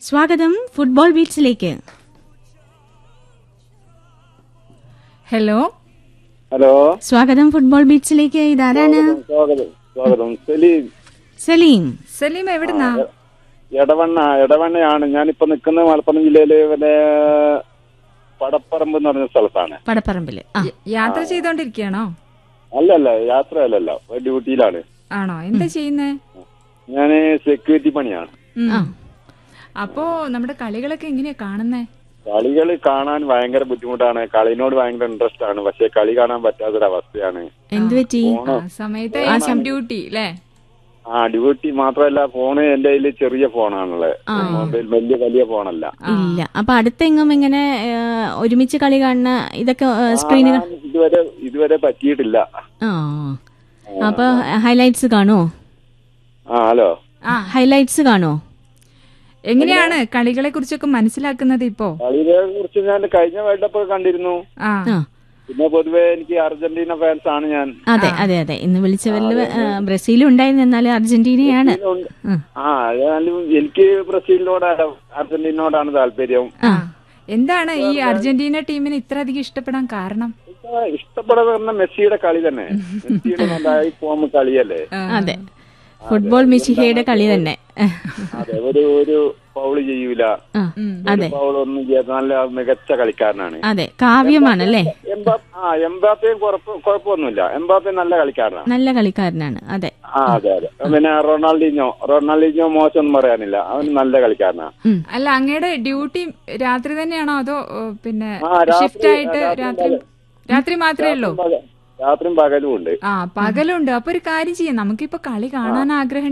സ്വാഗതം ഫുട്ബോൾ ബീറ്റ്സിലേക്ക് hello hello സ്വാഗതം ഫുട്ബോൾ ബീറ്റ്സിലേക്ക് ഇതാരാണ് സ്വാഗതം സ്വാഗതം സലീം സലീം സലീം എവിടുന്നാ എടവണ്ണ എടവണ്ണയാണ് ഞാനിപ്പോ നിൽക്കുന്നത് മലപ്പുറം ജില്ലയിലെ പിന്നെ പടപ്പറമ്പ് എന്ന് പറഞ്ഞ സ്ഥലത്താണ് പടപ്പറമ്പില് ആ യ- യാത്ര ചെയ്തോണ്ടിരിക്കുകയാണോ അല്ലല്ല യാത്ര അല്ലല്ല ഡ്യൂട്ടിയിലാണ് ആണോ എന്താ ചെയ്യുന്നേ ഞാൻ സെക്യൂരിറ്റി പണിയാണ് ഉം. ആ. അപ്പോ നമ്മുടെ കളികളൊക്കെ എങ്ങനെയാ കാണുന്നേ കളികൾ കാണാൻ ഭയങ്കര ബുദ്ധിമുട്ടാണ് കളിനോട് ഭയങ്കര ഇൻട്രസ്റ്റ് ആണ് പക്ഷെ കളി കാണാൻ പറ്റാത്തൊരവസ്ഥയാണ് എന്തു പറ്റി ആ സമയത്ത് ആശം ഡ്യൂട്ടി അല്ലേ ആ ഡ്യൂട്ടി മാത്രമല്ല ഫോണ് എന്റെ കയ്യിൽ ചെറിയ ഫോണാണുള്ളത് മൊബൈൽ വലിയ വലിയ ഫോണല്ല ഇല്ല അപ്പൊ അടുത്തെങ്ങും ഇങ്ങനെ ഏ, ഒരുമിച്ച് കളി കാണുന്ന ഇതൊക്കെ സ്ക്രീനുകൾ കാണാൻ ഇതുവരെ ഇതുവരെ പറ്റിയിട്ടില്ല ആ അപ്പൊ ഹൈലൈറ്റ്സ് കാണോ ആ ഹലോ ആ ഹൈലൈറ്റ്സ് കാണോ എങ്ങനെയാണ് കളികളെ കുറിച്ചൊക്കെ മനസ്സിലാക്കുന്നത് ഇപ്പോ കളിയെ കുറിച്ച് ഞാൻ കഴിഞ്ഞ വേൾഡ് കപ്പ് കണ്ടിരുന്നു ആ ആ പിന്നെ പൊതുവെ എനിക്ക് അർജന്റീന ഫാൻസ് ആണ് ഞാൻ അതെ അതെ അതെ ഇന്ന് വിളിച്ചവരിൽ ബ്രസീലും ഉണ്ടായിരുന്നു എന്നാലും അർജന്റീനയാണ് ഉണ്ട്. ഉം. ആ ഏതായാലും എനിക്ക് ബ്രസീലിനോടാണ് അർജന്റീനയോടാണ് താല്പര്യം ആ എന്താണ് ഈ അർജന്റീന ടീമിനെ ഇത്ര അധികം ഇഷ്ടപ്പെടാൻ കാരണം ഇഷ്ടപ്പെടുന്ന മെസ്സിയുടെ കളി തന്നെ മെസ്സിയുടെ നല്ല ഈ ഫോം കളിയല്ലേ അതെ ഫുട്ബോൾ മിച്ചിഹയുടെ കളി തന്നെ അതെ ഒരു ഒരു ഫൗള് ചെയ്യൂല ആ, അതെ ഫൗൾ ഒന്നും ചെയ്യാത്ത നല്ല മികച്ച കളിക്കാരനാണ് അതെ കാവ്യമാണല്ലേ എംബാ- ആ എംബാപ്പയും കുഴപ്പ കുഴപ്പമൊന്നുമില്ല എംബാപ്പയും നല്ല കളിക്കാരനാണ് നല്ല കളിക്കാരനാണ് അതെ ആ അതെ അതെ പിന്നെ റൊണാൾഡിഞ്ഞോ റൊണാൾഡിഞ്ഞോ മോശമൊന്നും പറയാനില്ല അവൻ നല്ല കളിക്കാരനാണ് ഉം. അല്ല അങ്ങയുടെ ഡ്യൂട്ടി രാത്രി തന്നെയാണോ അതോ ഓ, പിന്നെ ആ, രാത്രി- ഷിഫ്റ്റ് ആയിട്ട് രാത്രി രാത്രി രാത്രി മാത്രമേ ഉള്ളൂ രാത്രിയും പകലും ഉണ്ട് ആ പകലുണ്ട് അപ്പൊ ഒരു കാര്യം ചെയ്യാം നമുക്കിപ്പോ കളി കാണാൻ ആഗ്രഹം